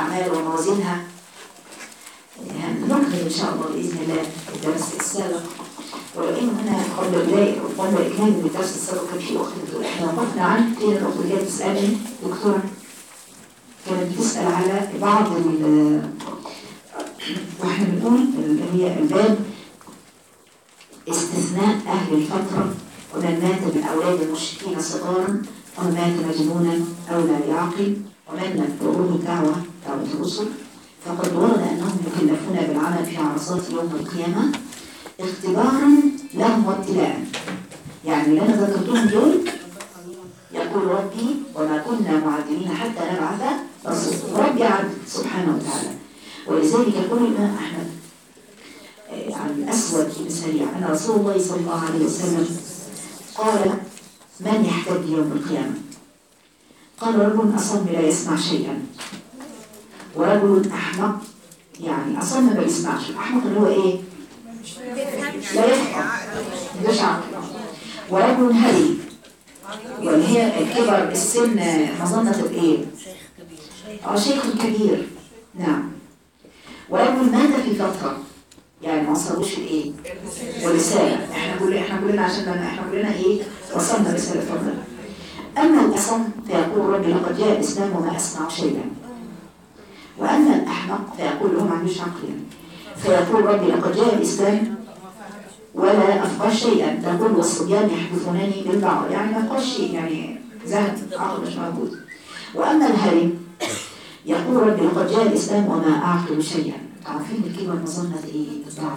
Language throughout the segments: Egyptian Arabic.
الأعمال وموازينها هنكمل إن شاء الله بإذن الله الدرس السابق ولو إن أنا قبل بداية قبل إكمال الدرس السابق كان في أخت بتقول إحنا وقفنا عن فين الأخت اللي كانت تسألني دكتورة كانت بتسأل على بعض ال واحنا بنقول اللي هي الباب استثناء أهل الفترة ومن مات من أولاد المشركين صغارا أو مات مجنونا أو لا يعقل ومن لم تروه الدعوة دعوة الرسل فقد ورد أنهم يكلفون بالعمل في عرصات يوم القيامة اختبارا لهم وابتلاء يعني اللي أنا ذكرتهم دول يقول ربي وما كنا معذبين حتى نبعث رسولا ربي عبد سبحانه وتعالى ولذلك يقول الإمام أحمد آه، عن الأسود بن سريع أن رسول الله صلى الله عليه وسلم قال من يحتج يوم القيامة قال رجل أصم لا يسمع شيئا ورجل أحمق يعني أصم ما بيسمعش الأحمق اللي هو إيه؟ لا يفقه مش عقل ورجل هري واللي هي الكبر السن مظنة الإيه؟ اه شيخ كبير نعم ورجل مات في فترة يعني ما وصلوش في الايه والرسالة احنا كلنا احنا كلنا عشان احنا كلنا ايه وصلنا رسالة فضل اما الاصم فيقول ربي لقد جاء الاسلام وما اسمع شيئا واما الاحمق فيقول له ما عندوش عقل يعني. فيقول ربي لقد جاء الاسلام ولا افقه شيئا تقول والصبيان يحدثونني بالبعض يعني ما افقه شيء يعني ذهب عقل مش موجود واما الهرم يقول ربي لقد جاء الاسلام وما اعقل شيئا عارفين الكلمه مظنه ايه الضعف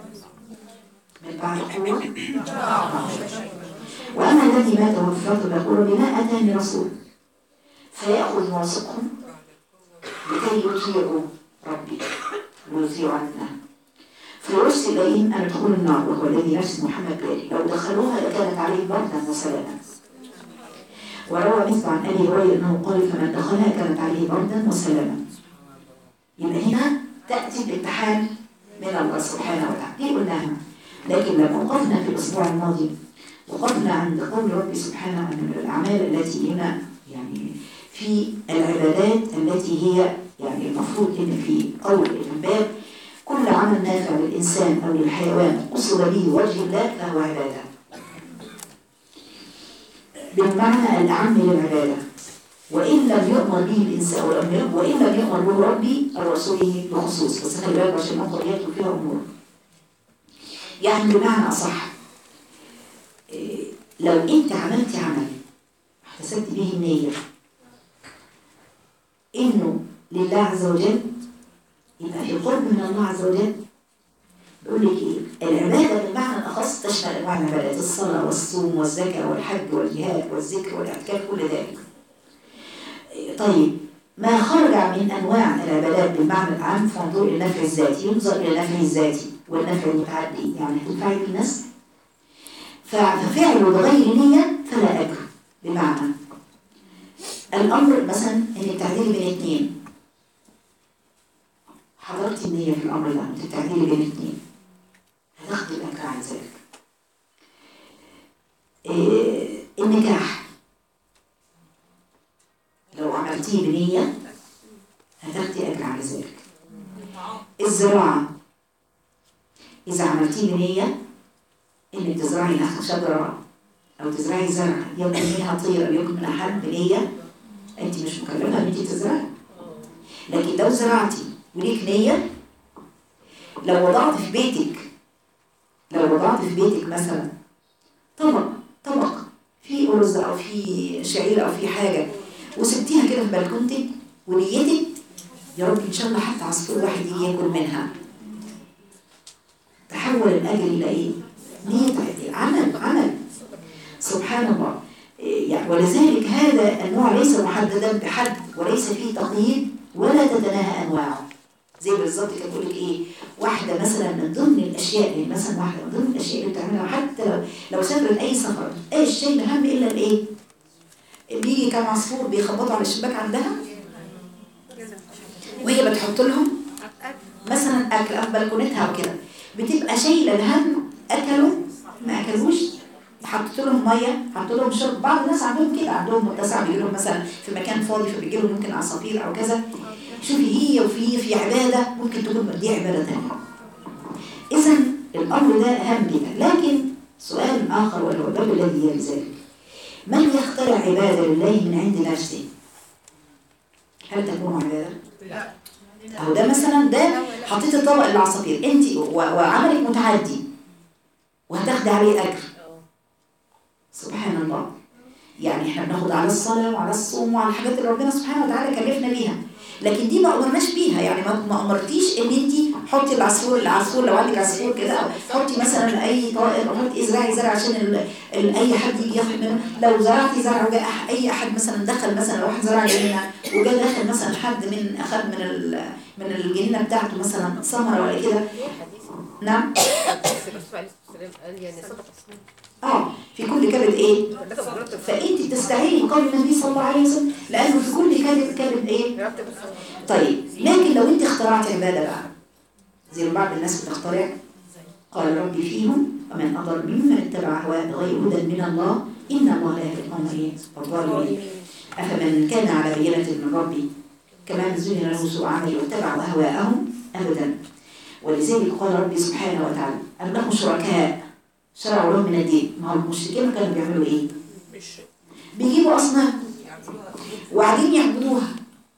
من بعد قوه ضعف. واما الذي مات وهو في فرط يقول ربي ما اتاني رسول فياخذ واثقهم لكي يطيعوا ربي ويطيعوا عنه فيرسل إليهم أن يدخلوا النار وهو الذي نفس محمد بيده لو دخلوها لكانت عليهم بردا وسلاما وروى مثل عن أبي هريرة أنه قال فمن دخلها كانت عليه بردا وسلاما يبقى هنا تأتي الامتحان من الله سبحانه وتعالى دي قلناها لكن لما وقفنا في الأسبوع الماضي وقفنا عند قول ربي سبحانه أن الأعمال التي هنا يعني في العبادات التي هي يعني المفروض ان في قول الباب كل عمل نافع للإنسان أو للحيوان قصد به وجه الله فهو عبادة بالمعنى الأعم للعبادة وإن لم يؤمر به الإنسان ولم يؤمر وإن لم يؤمر به ربي أو رسوله بخصوص بس خلي بالك عشان النقطة ديت فيها أمور يعني بمعنى أصح إيه، لو أنت عملت عمل احتسبت به النية إنه لله عز وجل يبقى في قرب من الله عز وجل بيقول لك ايه العباده بالمعنى الاخص تشمل انواع العبادات الصلاه والصوم والزكاه والحج والجهاد والذكر والاعتكاف كل ذلك إيه، طيب ما خرج من انواع العبادات بالمعنى العام فانظر الى النفع الذاتي ينظر الى النفع الذاتي والنفع المتعدي يعني هتنفعي بالناس ففعله بغير نيه فلا اجر بمعنى الامر مثلا انك تعديلي بين اثنين حضرتي النية في الأمر ده أنت بتعملي بين اثنين هتاخدي الأجر عن ذلك إيه النجاح لو عملتيه بنية هتاخدي أجر على ذلك الزراعة إذا عملتيه بنية إنك تزرعي نخل شجرة أو تزرعي زرع يكون منها طير أو يكون منها حب بنية أنت مش مكلفة إن أنت تزرعي لكن لو زرعتي وليك نية لو وضعت في بيتك لو وضعت في بيتك مثلا طبق طبق فيه أرز أو فيه شعير أو فيه حاجة وسبتيها كده في بلكونتك ونيتك يا رب إن شاء الله حتى عصفور واحد يجي ياكل منها تحول الأجر إلى إيه؟ نية عمل عمل سبحان الله يعني ولذلك هذا النوع ليس محددا بحد وليس فيه تقييد ولا تتناهى انواعه زي بالظبط كده بقول لك ايه واحده مثلا من ضمن الاشياء يعني مثلا واحده من ضمن الاشياء اللي بتعملها حتى لو لو سافرت اي سفر اي شيء اهم الا الايه بيجي كام عصفور بيخبطوا على الشباك عندها وهي بتحط لهم مثلا اكل في بلكونتها وكده بتبقى شايله الهم اكلوا ما اكلوش حطيت لهم لهم ميه حطوا لهم شرب بعض الناس عندهم كده عندهم متسع بيجي لهم مثلا في مكان فاضي فبيجي لهم ممكن عصافير او كذا شوفي هي وفي في عباده ممكن تكون دي عباده ثانيه اذا الامر ده اهم جدا لكن سؤال اخر وهو الباب الذي يلي ذلك من يخترع عباده لله من عند نفسه هل تكون عباده؟ لا اهو ده مثلا ده حطيت الطبق للعصافير انت و- وعملك متعدي وهتاخدي عليه اجر سبحان الله يعني احنا بناخد على الصلاه وعلى الصوم وعلى الحاجات اللي ربنا سبحانه وتعالى كلفنا بيها لكن دي ما امرناش بيها يعني ما ما امرتيش ان انت حطي العصفور العصفور لو عندك عصفور كده أو حطي مثلا اي طائر او حطي ازرعي زرع عشان ال... ال... اي حد يجي ياخد منه لو زرعتي زرع وجاء أح- اي احد مثلا دخل مثلا واحد زرع جنينه وجاء دخل مثلا حد من اخذ من ال... من الجنينه بتاعته مثلا ثمره ولا كده نعم الرسول عليه الصلاه والسلام قال يعني صدقه اه في كل كبد ايه صدقه مرتب فانت بتستعيني بقول النبي صلى الله عليه وسلم لانه في كل كبد كبد ايه مرتب الصدقه طيب لكن لو انت اخترعت عباده بقى زي ما بعض الناس بتخترع قال ربي فيهم ومن اضل ممن اتبع هواه بغير هدى من الله ان الله لا يهدي القوم ايه الظالمين افمن كان على بينه من ربي كما زين له سوء عمله واتبعوا اهواءهم ابدا ولذلك قال ربي سبحانه وتعالى ام لهم شركاء شرعوا لهم من الدين ما هو المشركين كانوا بيعملوا ايه؟ مش بيجيبوا اصنام وقاعدين يعبدوها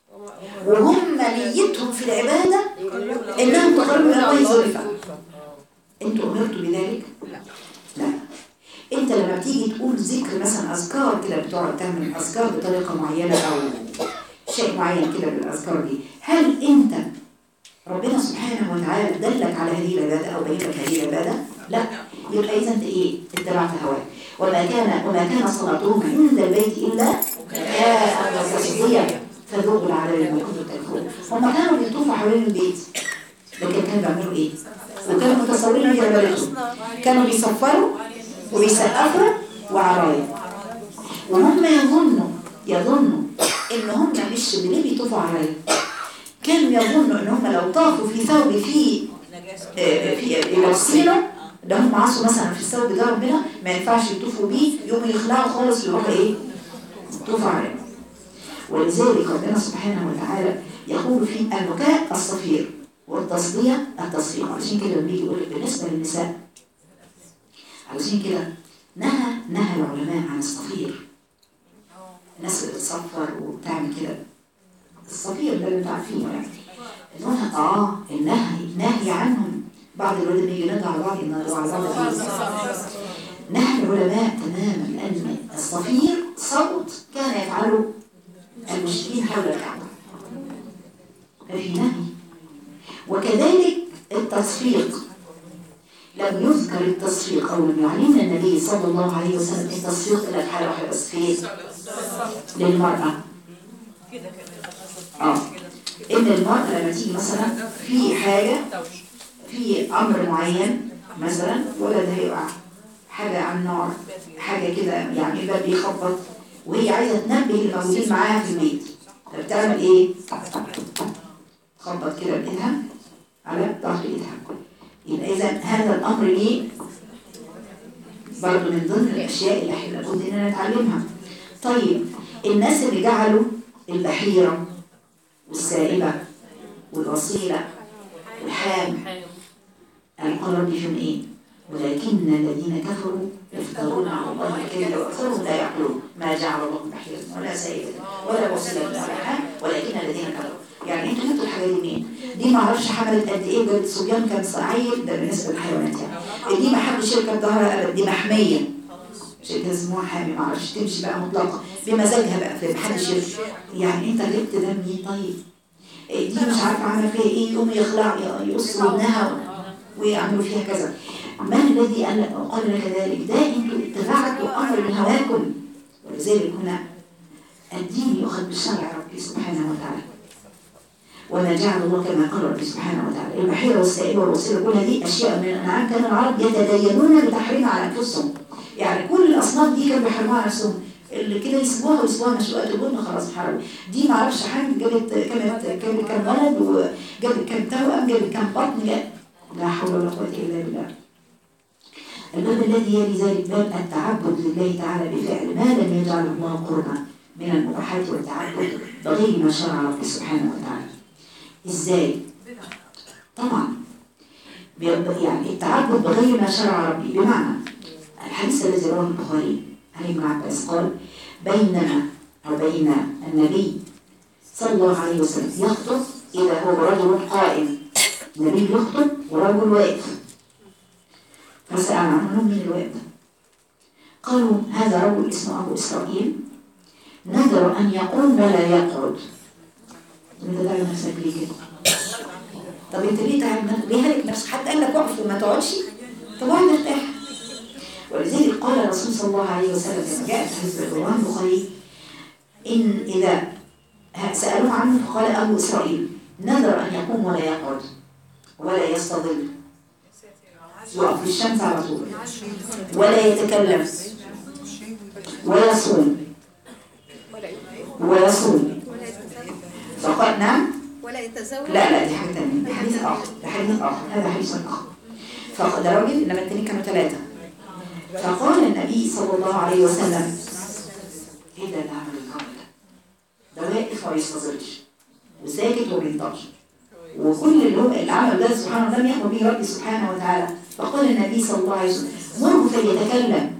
وهم نيتهم في العباده انهم تقربوا الى الله زلفى انتوا امرتوا بذلك؟ لا. لا انت لما تيجي تقول ذكر مثلا اذكار كده بتقعد تعمل اذكار بطريقه معينه او شيء معين كده بالاذكار دي هل انت ربنا سبحانه وتعالى دلك على هذه العباده او بين لك هذه العباده؟ لا يبقى اذا انت ايه؟ اتبعت هواك وما كان وما كان صلاتهم عند البيت الا مكاء وتصديا فذوقوا العذاب بما كنتم تكفرون هم كانوا بيطوفوا حوالين البيت لكن كانوا بيعملوا ايه؟ وكانوا متصورين في عبادتهم كانوا بيصفروا وبيسقفوا وعرايا وهم يظنوا يظنوا ان هم مش ليه بيطوفوا عرايا كانوا يظنوا ان هم لو طافوا في ثوب فيه آه، في يغسلوا ده هم عصوا مثلا في الثوب ده ربنا ما ينفعش يطوفوا بيه يقوموا يخلعوا خالص ويروحوا ايه؟ يطوفوا عليه ولذلك ربنا سبحانه وتعالى يقول في البكاء الصفير والتصدية التصفيق عشان كده لما بيجي يقول لك بالنسبة للنساء عشان كده نهى نهى العلماء عن الصفير الناس اللي بتصفر وبتعمل كده الصفير ده اللي انتوا عارفينه يعني انها اه النهي نهي عنهم بعض الولاد لما يجي ينادوا على بعض ينادوا على بعض نهى العلماء تماما لان الصفير صوت كان يفعله المشركين حول الكعبه ففي نهي وكذلك التصفيق لم يذكر التصفيق او لم يعلمنا النبي صلى الله عليه وسلم التصفيق الا في حاله واحده بس فين؟ للمراه اه ان المراه لما تيجي مثلا في حاجه في امر معين مثلا ولد هيقع حاجه على النار حاجه كده يعني الباب بيخبط وهي عايزه تنبه الموجودين معاها في البيت فبتعمل ايه؟ تخبط كده بايدها على ظهر ايدها يبقى اذا هذا الامر ليه برضه من ضمن الاشياء اللي احنا لابد اننا نتعلمها طيب الناس اللي جعلوا البحيره والسائبه والوصيله والحام القرب فيهم ايه ولكن الذين كفروا يفترون على الله الكذب واكثرهم لا يعقلون ما جعل الله من بحيره ولا سائبه ولا وصيله ولا حام ولكن الذين كفروا يعني انتوا جبتوا الحاجات دي منين؟ دي ما اعرفش حملت قد ايه جابت صبيان كان صعيد ده بالنسبه للحيوانات يعني دي ما حدش يركب ظهرها ابدا دي محميه شركه اسمها حامي ما اعرفش تمشي بقى مطلقه بمزاجها بقى في محدش يركب يعني انت جبت ده منين طيب؟ إيه دي مش عارفه عمل فيها ايه يقوم يخلع يقص ودنها ويعملوا فيها كذا من الذي قال قال لك ذلك؟ ده انتوا اتبعتوا امر من هواكم ولذلك هنا الدين يؤخذ بالشرع ربي سبحانه وتعالى وما جعل الله كما قال ربي سبحانه وتعالى البحيرة والسائبة والوصيلة كل هذه أشياء من الأنعام كان العرب يتدينون بتحريمها على أنفسهم يعني كل الأصناف دي كانوا بيحرموها على نفسهم اللي كده يسيبوها ويسيبوها مشوقات وقلنا خلاص حرام دي ما اعرفش حاجه جابت كانت جابت كام ولد وجابت كام توأم جابت كام بطن جابت لا حول ولا قوه الا بالله الباب الذي يلي ذلك باب التعبد لله تعالى بفعل ما لم يجعل الله قربا من المباحات والتعبد بغير ما شرع ربي سبحانه وتعالى ازاي طبعا بي- يعني التعبد بغير ما شرع ربي بمعنى الحديث الذي رواه البخاري عن ابن عباس قال بينما أو بين النبي صلى الله عليه وسلم يخطب إذا هو رجل قائم النبي يخطب ورجل واقف فسأل عنهم من الواقف قالوا هذا رجل اسمه أبو إسرائيل نذر أن يقوم ولا يقعد انت تعمل نفسك ليه كده طب انت ليه تعمل نفسك ليه هلك نفسك حد قال لك اقف وما تقعدش طب اقعد ارتاح ولذلك قال الرسول صلى الله عليه وسلم كما جاء في حديث رواه البخاري ان اذا سالوه عنه فقال ابو اسرائيل نذر ان يقوم ولا يقعد ولا يستظل يقف في الشمس على طول ولا يتكلم ويصوم ولا يؤمن ويصوم ولا يتزوج فقال نعم ولا يتزوج لا لا دي حاجة تانية ده حديث آخر ده حديث آخر هذا حديث آخر فده راجل إنما التانيين كانوا ثلاثة فقال النبي صلى الله عليه وسلم إيه ده اللي عمل الأمر ده؟ ده واقف ما بيستظلش وساكت وما بينطقش وكل اللي هو اللي عمل ده سبحانه وتعالى يحمل به ربي سبحانه وتعالى فقال النبي صلى الله عليه وسلم مره فليتكلم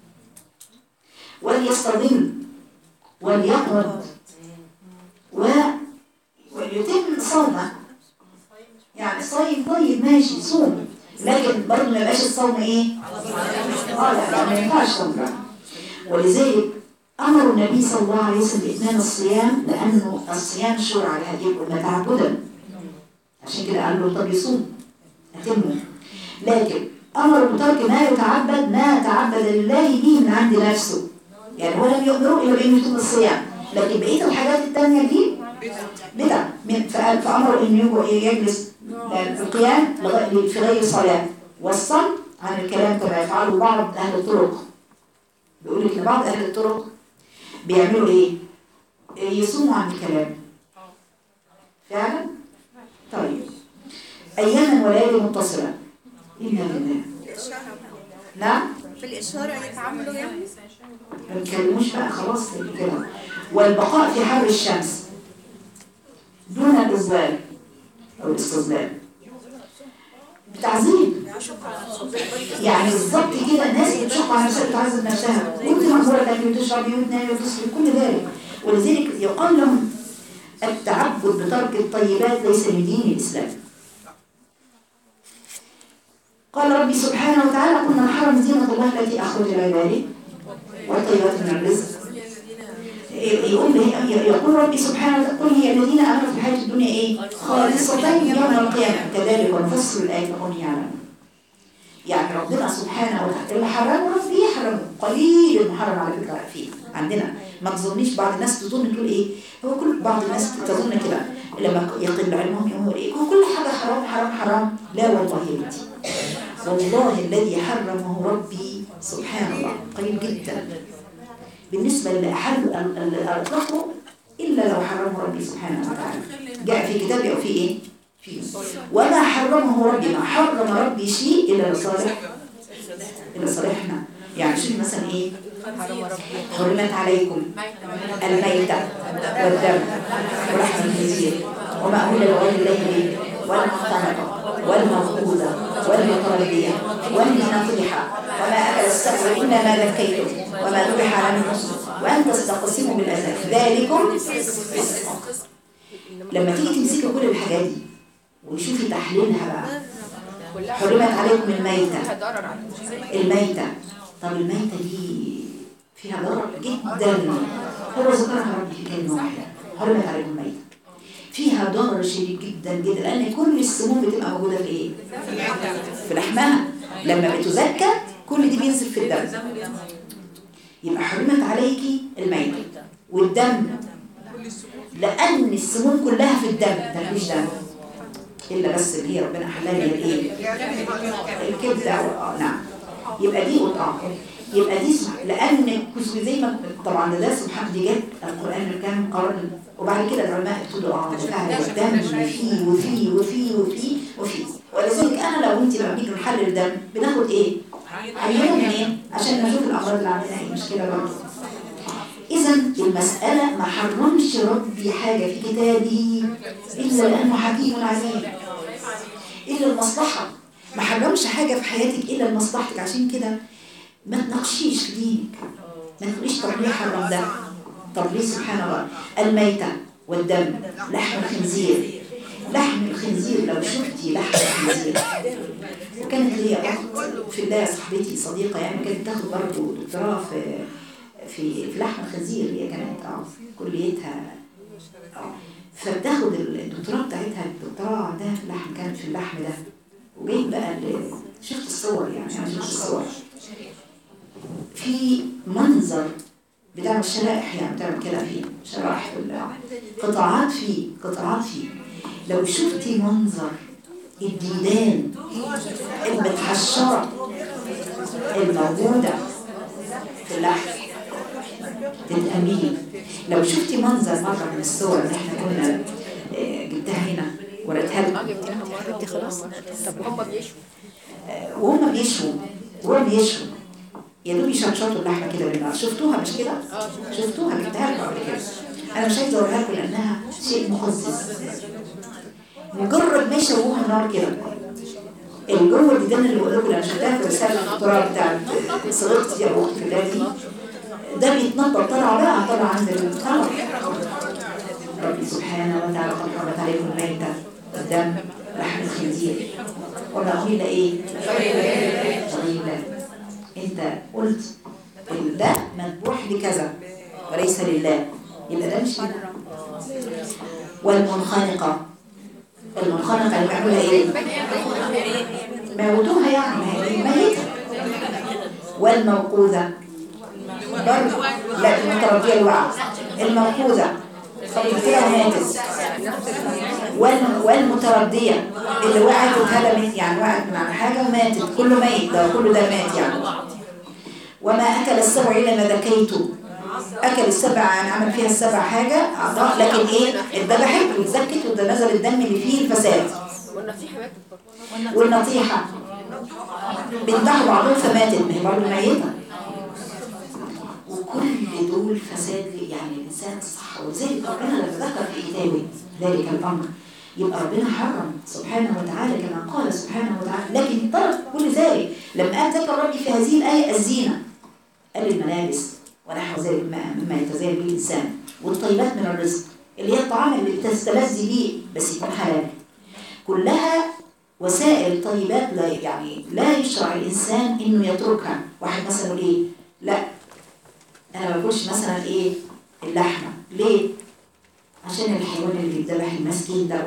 وليستظل وليقعد و ويتم صومه يعني الصايم طيب ماشي صوم لكن برضه ما يبقاش الصوم ايه؟ اه لا لا ما ينفعش صوم لا. ولذلك امر النبي صلى الله عليه وسلم باتمام الصيام لانه الصيام شرع لهذه الامه تعبدا عشان كده قال له طب يصوم اتمه لكن امر بترك ما يتعبد ما تعبد لله به من عند نفسه يعني هو لم يؤمره الا بانه يتم الصيام لكن بقيه الحاجات التانيه دي بدع من فقال فأمر أن يجو- يجلس القيام لغ- في غير صلاة والصمت عن الكلام كما يفعله بعض أهل الطرق بيقول لك إن بعض أهل الطرق بيعملوا إيه؟ يصوموا عن الكلام فعلا؟ طيب أياما وليالي متصلة إنا لله الإشارة نعم في الإشارة يتعاملوا يعني ما بيتكلموش بقى خلاص كده والبقاء في حر الشمس دون الإزلال أو الاستظلال بتعذيب يعني بالظبط كده الناس بتشق على نفسها بتعذب نفسها وانت مأمورة تاكلي وتشربي وتنامي وتصحي كل ذلك ولذلك يقال لهم التعبد بترك الطيبات ليس من دين الإسلام قال ربي سبحانه وتعالى قل من حرم زينة الله التي أخرج لعباده والطيبات من الرزق يقول يقول ربي سبحانه وتعالى قل هي الذين امنوا في الحياه الدنيا ايه خالصة يوم القيامة كذلك ونفصل الآيات لهم يعلمون يعني ربنا سبحانه وتعالى اللي حرمه ربي يحرمه قليل المحرم على فكرة فيه عندنا ما تظنيش بعض الناس تظن تقول ايه هو كل بعض الناس تظن كده لما يقل علمهم يقول ايه هو كل حاجة حرام حرام حرام لا والله يا بنتي والله الذي حرمه ربي سبحان الله قليل جدا بالنسبة اللي أحل ال- ال- أطلقه إلا لو حرمه ربي سبحانه وتعالى جاء في كتابه أو في إيه؟ في وما حرمه ربي ما حرم ربي شيء إلا لصالح إلا صالحنا يعني شوف مثلا إيه؟ حرمت عليكم الميتة والدم ولحم الخنزير وما أهل لغير الله به والمختلطة والموقوذة والمطردية والمنطلحة وما أكل السبع إلا ما ذكيتم وما ذبح على النصر وأن تستقسموا بالأزل ذلكم فسق لما تيجي تمسكي كل الحاجات دي وشوفي تحليلها بقى حرمت عليكم الميتة فيها ضرر على المسلمين. الميتة طب الميتة دي فيها ضرر جدا هو ذكرها ربي في كلمة واحدة حرمت عليكم الميتة فيها ضرر شديد جدا جدا لأن كل السموم بتبقى موجودة في إيه؟ في لحمها لما بتزكى كل دي بينزل في الدم يبقى حرمت عليكي الميتة والدم لأن السموم كلها في الدم ده مفيش دم إلا بس اللي هي ربنا حلال هي الإيه؟ الكبدة أو آه نعم يبقى دي قطعة يبقى دي سبح- لأن كسو- زي ما طبعا ده سبحان دي جت القرآن الكريم قرن وبعد كده العلماء ابتدوا اه ده فعلا الدم فيه وفيه وفيه وفيه وفيه ولذلك أنا لو أنت لما بنيجي نحلل الدم بناخد إيه؟ عينه منين عشان نشوف الامراض اللي عندنا ايه مشكله برضه اذا المساله ما حرمش ربي حاجه في كتابه الا لانه حكيم عليم الا المصلحه ما حرمش حاجه في حياتك الا لمصلحتك عشان كده ما تناقشيش في دينك ما تقوليش طب ليه حرم ده طب ليه سبحان الله الميتة والدم لحم الخنزير لحم الخنزير لو شفتي لحم الخنزير وكانت لي أخت في الله صاحبتي صديقة يعني كانت تاخد برضه دكتوراه في في في لحم الخنزير هي كانت اه كليتها اه فبتاخد الدكتوراه بتاعتها الدكتوراه عندها في اللحم كانت في اللحم ده وجايب بقى ال- شفت الصور يعني انا شفت الصور في منظر بتاع الشرائح يعني بتعمل كده فيه شرائح في ال- قطاعات فيه قطاعات فيه لو شفتي منظر الديدان المتحشرة الموجودة في اللحم تتأمين لو شفتي منظر مرة من الصور اللي احنا كنا آه، جبتها هنا وريتها لكم جبتها مرة دي خلاص طب وهم بيشوا آه، وهم بيشوا وهم بيشوا يا دوب يشطشطوا اللحمه كده بالنار شفتوها مش كده؟ شفتوها جبتها لكم قبل كده انا مش عايزه اوريها لكم لانها شيء مقزز مجرد ما يشوهوها النار كده الجوه الديدان اللي بقول لكم اللي انا شفتها في رساله الدكتوراه بتاعت صديقتي او اختي الله دي ده بيتنطط طلع بقى طلع عند النار ربي سبحانه وتعالى قد حرمت عليكم الميتة والدم لحم الخنزير وما أهل إيه؟ غير الله أنت قلت إن ده مذبوح لكذا وليس لله يبقى ده مش لله والمنخنقة المنخنقة اللي بيعملها إيه؟ موتوها يعني ما هي ميتة والموقوذة برضه لا المتربية الوعى الموقوذة خبطت كده وماتت والم- والمتردية اللي وقعت واتهدمت يعني وقعت من على حاجة وماتت كله ميت ده كله ده مات يعني وما أكل السبع إلا ما ذكيته أكل السبع يعني عمل فيها السبع حاجة أعضاء لكن إيه اتذبحت واتزكت وده نزل الدم اللي فيه الفساد والنصيحة ماتت برضه والنطيحة بنتحوا بعضهم فماتت ما هي برضه ميتة وكل دول فساد يعني الإنسان الصح ولذلك ربنا لما ذكر في كتابه ذلك الأمر يبقى ربنا حرم سبحانه وتعالى كما قال سبحانه وتعالى لكن ترك كل ذلك لما قال ذكر ربي في هذه الآية الزينة قال الملابس ونحو ذلك ما- مما يتزين به الإنسان والطيبات من الرزق اللي هي الطعام اللي بتستلذ بيه بس يكون حلال كلها وسائل طيبات لا يعني لا يشرع الإنسان إنه يتركها واحد مثلا يقول إيه لا أنا ما باكلش مثلا إيه اللحمة ليه؟ عشان الحيوان اللي بيتذبح المسكين ده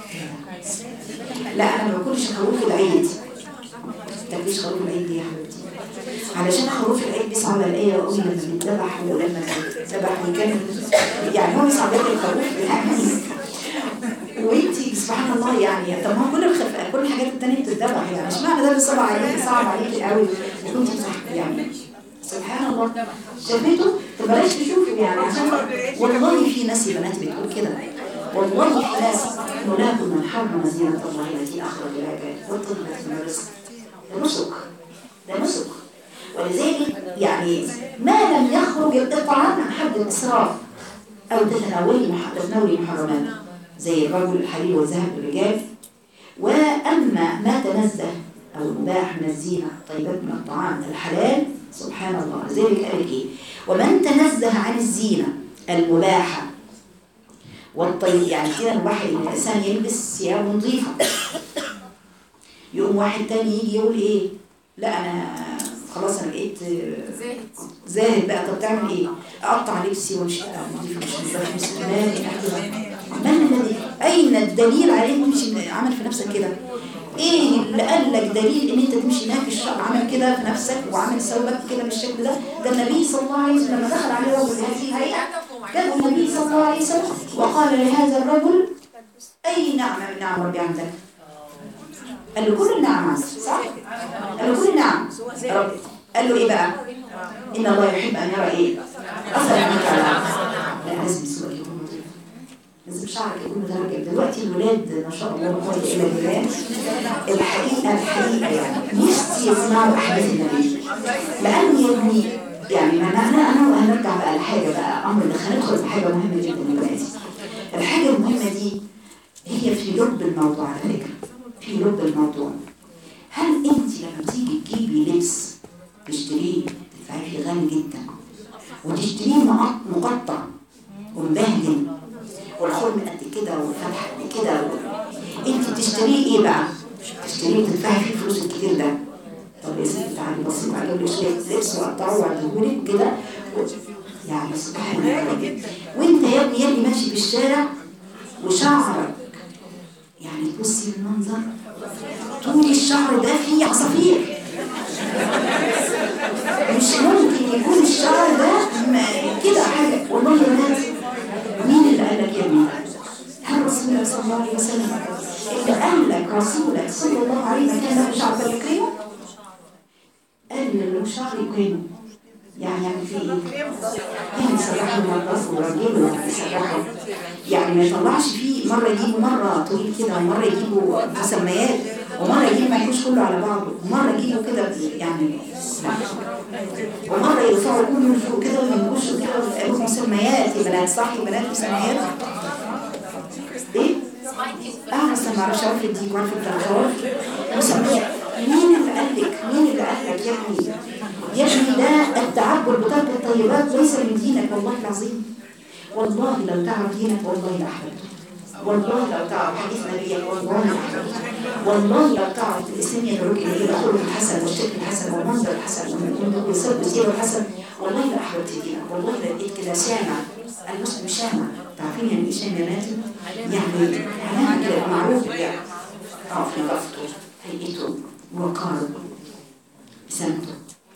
لا أنا ما باكلش خروف العيد تاكليش خروف العيد دي يا حبيبتي علشان خروف العيد بيصعب عليا وأقول لما بيتذبح ولما بيتذبح وكان يعني هو بيصعب عليا الخروف بالعكس وانتي سبحان الله يعني طب ما هو كل الخف... كل الحاجات التانية بتتذبح يعني اشمعنى ده اللي صعب عليكي صعب عليكي قوي وكنت بتح- يعني سبحان الله شافته فبلاش تشوفي يعني عشان والله في ناس يا بنات بتقول كده والله في ناس هناك من حرم زينة الله التي أخرج العباد والطيبات من الرزق ده نسك ده نسك ولذلك يعني ما لم يخرج الإطعام عن حد الإسراف أو تتناولي مح- تتناولي محرمات زي الرجل الحليل والذهب للرجال وأما ما تنزه أو المباح من الزينة طيبات من الطعام الحلال سبحان الله لذلك قال لك إيه ومن تنزه عن الزينة المباحة والطيب يعني كده المباح إن الإنسان يلبس ثياب نظيفة يقوم واحد تاني يجي يقول إيه لا أنا خلاص أنا بقيت آه، زاهد زاهد بقى طب تعمل ايه اقطع لبسي وامشي لا، نضيف مش نضيف مش من الذي اين الدليل عليه إنه تمشي عمل في نفسك كده ايه اللي قال لك دليل ان انت تمشي هناك الشعب عمل كده في نفسك وعمل ثوبك كده بالشكل ده ده النبي صلى الله عليه وسلم لما دخل عليه رجل بهذه الهيئه جاء النبي صلى الله عليه وسلم وقال لهذا الرجل اي نعمه من نعم ربي عندك قال له كل النعم عندك صح قال له كل النعم رب قال له ايه بقى إن الله يحب أن يرى إيه؟ أثر منك على لا لازم السؤال يكون نظيف لازم شعرك يكون مترجل دلوقتي الولاد ما شاء الله لا قوه الا بالله الحقيقه الحقيقه يعني نفسي يسمعوا احاديث النبي لان يا ابني يعني ما انا انا انا هنرجع بقى لحاجه بقى امر اللي هندخل في حاجه مهمه جدا دلوقتي الحاجه المهمه دي هي في لب الموضوع على فكره في لب الموضوع هل انت لما تيجي تجيبي لبس تشتريه تدفعي فيه غالي جدا وتشتريه مقط- مقطع ومبهدل والخرم قد كده والفتحه قد كده و... انت تشتريه ايه بقى؟ تشتريه وتدفعي فيه الفلوس الكتير ده طب يا ستي تعالي بسيط اجيب لي شويه لبس واقطعه واديهولك كده و... يعني سبحان الله وانت يا ابني يا ابني ماشي في الشارع وشعرك يعني تبصي للمنظر طول الشعر ده فيه عصافير مش ممكن يكون الشعر ده م- كده حاجة والله يا بنات مين اللي قال لك يا ابني؟ هل رسول الله صلى الله عليه وسلم اللي قال لك رسولك صلى الله عليه وسلم كان له شعر فيقيمه؟ قال له شعر يقيمه يعني يعني في ايه؟ يعني يسرحوا من الراس ويرجلوا يعني يسرحوا يعني ما يطلعش فيه مرة يجيبوا مرة طويل كده ومرة يجيبوا مسميات ومرة يجيبوا ما يكونش كله على بعضه ومرة يجيبوا كده يعني لا ومرة يرفعوا كله من فوق كده وينقشوا كده ويبقى مسميات يا بنات صح يا بنات مسميات ايه؟ اه بس ما اعرفش اعرف الديك وعارف الفخار مسميات مين اللي قال لك؟ مين اللي قال لك يا ابني؟ يا ابني ده التعبد بترك الطيبات ليس من دينك والله العظيم والله لو تعرف دينك والله لأحببته والله لو تعرف حديث نبيك والله لأحببته والله لو تعرف الإسلام يدعوك إلى إلى خلق الحسن والشكل الحسن والمنظر الحسن والسلب السير الحسن والله لأحببت دينك والله لقيت كده شامع المسلم شامع تعرفين يعني إيه شامع يا ناتي؟ يعني علامة كده معروف يعني اه في نظافته هيئته وقاره بسمته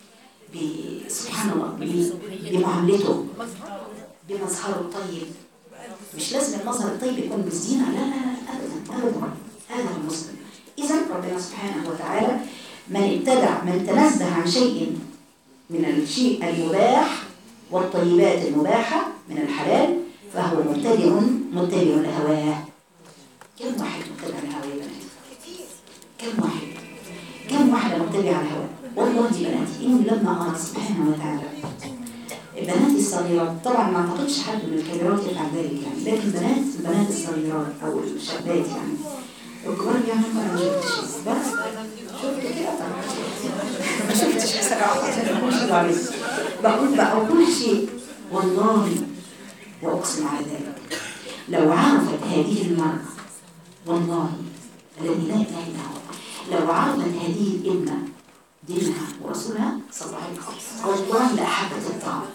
ب- سبحان الله ب- بمعاملته بمظهره الطيب مش لازم المظهر الطيب يكون بالزينة لا لا لا أبدا أبدا هذا المسلم إذا ربنا سبحانه وتعالى من ابتدع من تنزه عن شيء من الشيء المباح والطيبات المباحة من الحلال فهو مبتدع متبع لهواه كم واحد متبع لهواه يا بنات كم واحد كم واحدة متبعة لهواه والله يا بناتي إني لما أرى سبحانه وتعالى البنات الصغيرات طبعا ما اعتقدش حد من الكبيرات يفعل ذلك يعني لكن بنات البنات الصغيرات او الشابات يعني الكبار يعني ما ما شفتش بس شفت كده طبعا ما شفتش بصراحه عشان ما اكونش ظالمه بقول بقى كل شيء والله واقسم على ذلك لو عرفت هذه المرأة والله الذي لا اله الا هو لو عرفت هذه الابنه دينها ورسولها صلى الله عليه وسلم والله لأحبت الطاعة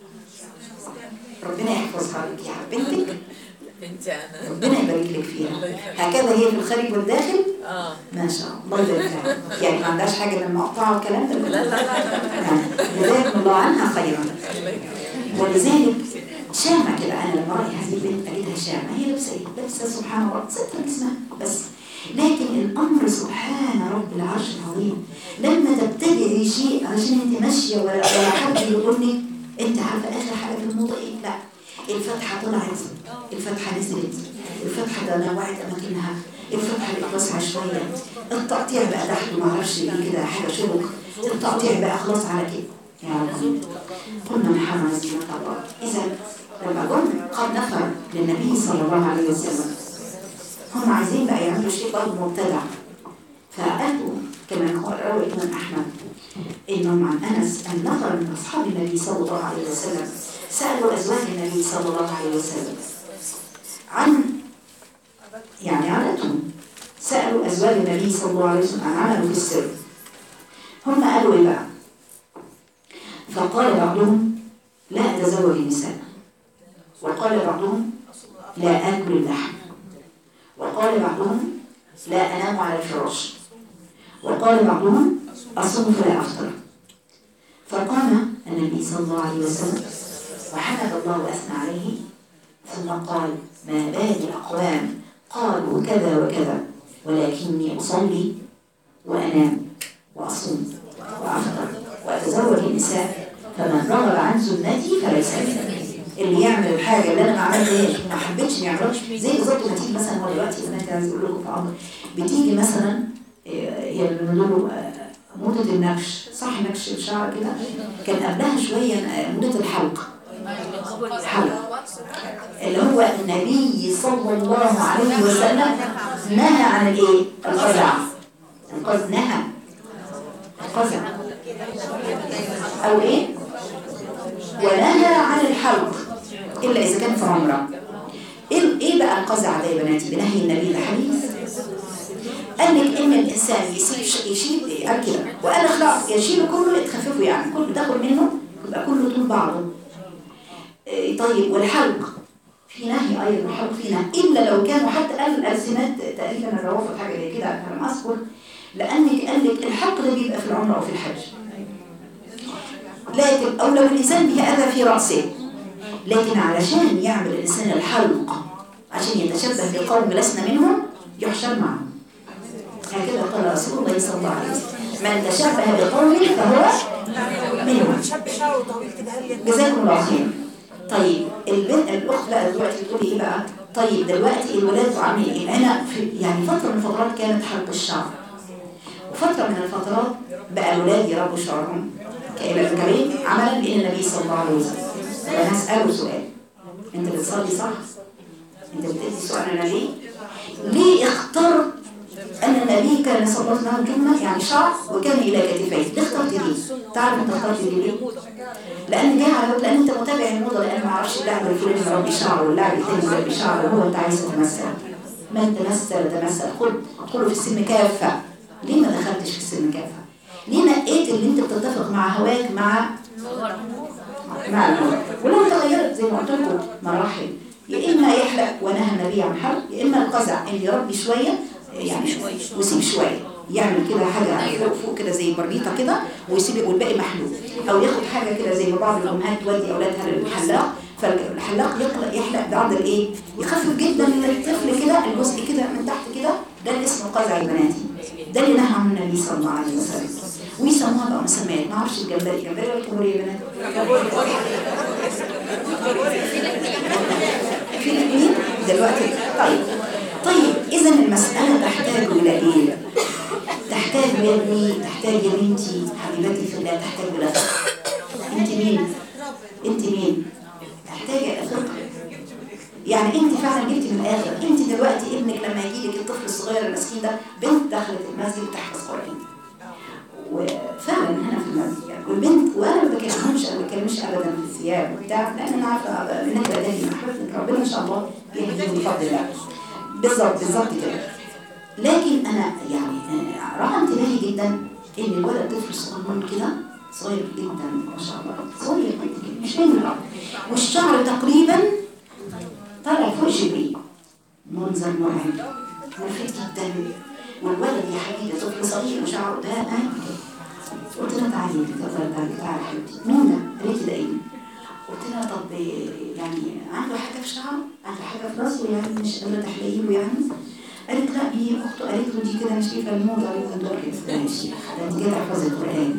ربنا يحفظها لك يا رب بنتك انت انا ربنا يبارك لك فيها هكذا هي في الخارج والداخل اه ما شاء الله الله يبارك لها يعني ما عندهاش حاجة من المقطعة والكلام ده لا لا لا يعني جزاكم الله عنها خيرا الله يكرمك. ولذلك شامة كده أنا لما رأي هذه البنت أجدها شامة هي لابسة إيه؟ لابسة سبحان الله ستر جسمها بس لكن الأمر سبحان رب العرش العظيم لما تبتدئي شيء علشان أنت ماشية ولا ولا حد يقول لك أنت عارفة آخر حاجة في الموضة إيه؟ لا الفتحة طلعت الفتحة نزلت الفتحة ده نوعت أماكنها الفتحة بقت واسعة شوية التقطيع بقى تحت معرفش إيه كده حاجة شبك التقطيع بقى خلاص على كده يا رب قلنا محمد زينة الله إذا لما جم قد نفر للنبي صلى الله عليه وسلم هم عايزين بقى يعملوا شيء برضه مبتدع فأتوا كما قال روى الإمام أحمد إنهم عن أنس أن نفر من أصحاب النبي صلى الله عليه وسلم سألوا أزواج النبي صلى الله عليه وسلم عن يعني عادتهم سألوا أزواج النبي صلى الله عليه وسلم عن عمله في السر هم قالوا إيه بقى فقال بعضهم لا أتزوج النساء وقال بعضهم لا آكل اللحم وقال بعضهم لا أنام على الفراش وقال بعضهم أصوم فلا أفطر فقام النبي صلى الله عليه وسلم وحمد الله وأثنى عليه ثم قال ما بال أقوام قالوا كذا وكذا ولكني أصلي وأنام وأصوم وأفطر وأتزوج النساء فمن رغب عن سنتي فليس مني اللي يعمل الحاجه اللي انا ما عملتهاش ما حبيتش اني اعملها زي بالظبط ما تيجي مثلا هو دلوقتي انا عايز اقول لكم في امر بتيجي مثلا آه، هي اللي بنقول موضه النكش صح نكش الشعر كده كان قبلها شويه آه، موضه الحلق حلق اللي هو النبي صلى الله عليه وسلم نهى عن الايه القزع القزع نهى القزع او ايه ونهى عن الحلق الا اذا كان في عمره ايه إيه بقى القزع ده يا بناتي بنهي النبي الحديث قال لك ان الانسان يسيب ش- يشيل قال كده وقال خلاص يشيل كله يتخففه يعني كل تاخد منه يبقى كله طول بعضه إيه طيب والحلق في نهي ايضا الحلق في نهي الا لو كانوا حتى قال الالسنات تقريبا الروافض حاجه زي كده انا ما اذكر لانك قال لك الحلق ده بيبقى في العمره او في الحج لكن او لو الانسان به اذى في راسه لكن علشان يعمل الانسان الحلق عشان يتشبه بقوم لسنا منهم يحشر معهم هكذا قال رسول الله صلى الله عليه وسلم من تشبه بقوم فهو منهم شاب شعره طويل كده هل ينفع؟ جزاكم الله خير طيب البنت الاخت بقى دلوقتي بتقولي ايه بقى طيب دلوقتي الولاد عاملين ايه هنا في يعني فتره من الفترات كانت حلق الشعر وفتره من الفترات بقى الولاد يربوا شعرهم كبير عملا بان النبي صلى الله عليه وسلم انا هساله سؤال انت بتصلي صح انت بتدي سؤال انا ليه ليه اخترت ان النبي كان صلى الله عليه وسلم جمله يعني شعر وكان الى كتفيه ليه اخترت ليه تعرف انت اخترت ليه لان جاي على لان انت متابع الموضه لان ما اعرفش اللاعب الفلاني مربي شعره واللاعب الثاني مربي شعره وهو انت عايز تتمثل من تمثل تمثل خد ادخلوا في السن كافه ليه ما دخلتش في السن كافه ليه نقيت اللي انت بتتفق مع هواك مع مع الموت ولو تغيرت زي ما قلت لكم مراحل يا اما يحلق ونهى النبي عن حلق يا اما القزع اللي يربي شويه يعني ويسيب شويه يعمل كده حاجه فوق فوق كده زي بربيطه كده ويسيب والباقي محلوق او ياخد حاجه كده زي ما بعض الامهات تودي اولادها للحلاق فالحلاق يحلق يحلق بعض الايه يخفف جدا للطفل كده الجزء كده من تحت كده ده اللي اسمه قزع يا بناتي ده اللي نهى عنه النبي صلى الله عليه وسلم ويسموها بقى مسميات ما اعرفش الجمبري الجمبري ولا الكابوري يا بنات في الاثنين دلوقتي طيب طيب اذا المساله تحتاج الى ايه تحتاج يا ابني تحتاج يا بنتي حبيبتي في الله تحتاج الى فقه انت مين انت مين تحتاج الى فقه يعني انت فعلا جبتي من الاخر انت دلوقتي ابنك لما يجي لك الطفل الصغير المسكين ده بنت دخلت المسجد تحفظ قران وفعلا هنا في المسجد يعني والبنت وانا ما بكلمهمش ما بكلمش ابدا في الثياب وبتاع لان انا عارفه منك اداني محبتك ربنا ان شاء الله يهديهم بفضل الله بالظبط بالظبط كده لكن انا يعني آه، راى انتباهي جدا ان الولد طفل صغير كده صغير جدا ما شاء الله صغير جدا مش من الارض والشعر تقريبا طالع فوق جبريل منظر مرعب ملفت جدا والولد يا حبيبي طفل صغير وشعره ده آه. قلت لها تعالي تفضل تعالي تعالي حبيبتي مين ده؟ قالت لي ده ابني قلت لها طب يعني عنده حاجه في شعره؟ عنده حاجه في راسه يعني مش قادره تحليه له يعني؟ قالت لا دي اخته قالت له دي كده مش شايفه الموضه قالت له دول كده ماشي ده انت كده حفظ القران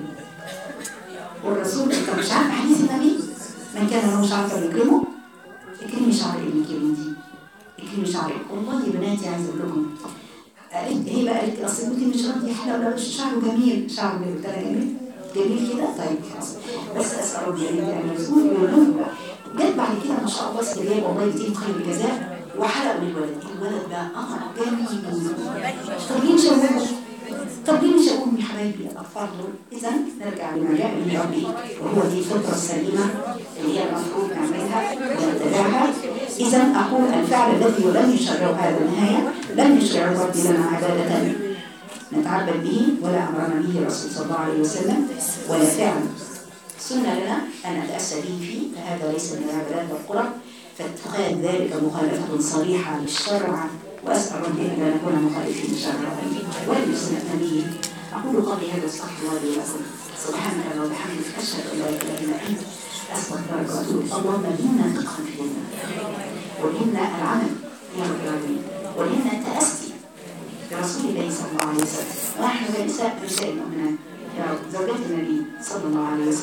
والرسول انت مش عارفه حديث النبي من كان له شعر فليكرمه اكرمي شعر ابنك يا بنتي اكرمي شعر ابنك والله يا بناتي عايزه اقول لكم قالت هي بقى قالت لي اصل بنتي مش راضيه يحلى ولا مش شعره جميل شعره جميل قلت لها جميل جميل كده طيب خلاص بس اسال ربي ان يعمل الرسول يقول لهم جت بعد كده ما شاء الله استجاب والله يديهم خير الجزاء وحلقوا للولد الولد بقى قمر جميل طب ليه مش أقوم؟ طب ليه مش اقول يا حبايبي الاطفال دول اذا نرجع لما جاء من ربي وهو دي الفطره السليمه اللي هي المفروض نعملها ونتبعها اذا اقول الفعل الذي لم يشرعه هذا النهايه لم يشرعه ربي لنا عباده نتعبد به ولا امرنا به الرسول صلى الله عليه وسلم ولا فعل سنة لنا أن نتأسى به فيه فهذا ليس من العبادات والقرب فاتخاذ ذلك مخالفة صريحة للشرع وأسأل ربي أن لا نكون مخالفين للشرع ولسنة نبيه أقول قولي هذا استغفر الله لي ولكم سبحانك اللهم وبحمدك أشهد أن لا إله إلا أنت أستغفرك وأتوب اللهم ألهمنا فقها في ديننا وألهمنا العمل يا رب العالمين وألهمنا التأسي برسول الله صلى الله عليه وسلم ونحن كنساء نساء المؤمنات يا رب زوجات النبي صلى الله عليه وسلم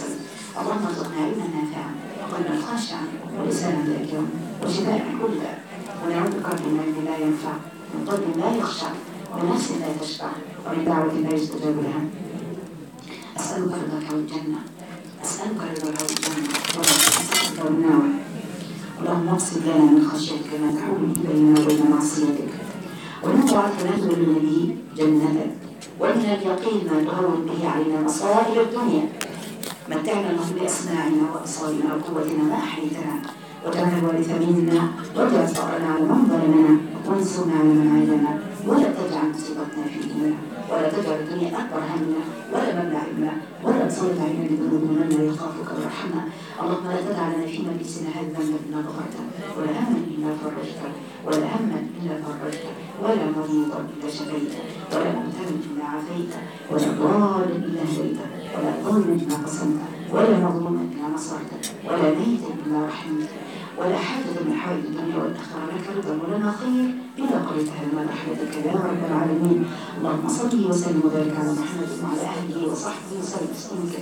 اللهم ارزقنا علما نافعا وقلبا خاشعا ولسانا ذاكرا وشفاء من كل داء ونعوذ بك من علم لا ينفع من قلب لا يخشع ونفس لا تشبع ومن دعوة لا يستجاب لها أسألك رضاك والجنة أسألك رضاك والجنة وأسألك والنار اللهم اقسم لنا من خشيتك ما تحول به بيننا وبين معصيتك ومن طاعتك نزل به جنتك ومن اليقين ما تهون به علينا مصائب الدنيا متعنا اللهم بأسماعنا وأبصارنا وقوتنا ما أحييتنا وجعل الوارث منا واجعل ثأرنا على من ظلمنا وانصرنا على من عادنا ولا تجعل مصيبتنا في ديننا ولا تجعل الدنيا أكبر همنا ولا مبلغ علمنا ولا تسلط علينا بذنوبنا من لا يخافك ويرحمنا اللهم لا تدع لنا في مجلسنا هذا ذنبا إلا غفرته ولا هما إلا فرجته ولا هما إلا فرجته ولا مريضا إلا شفيته ولا مبتلا إلا عافيته ولا ضالا إلا هديته ولا ظلما إلا قسمته ولا مظلوما إلا نصرته ولا ميتا إلا رحمته ولا حاجة من حوائج الدنيا والآخرة لك رضا ولنا خير إلا قضيتها لنا رحمتك يا رب العالمين اللهم صل وسلم وبارك على محمد وعلى آله وصحبه وسلم تسليما كثيرا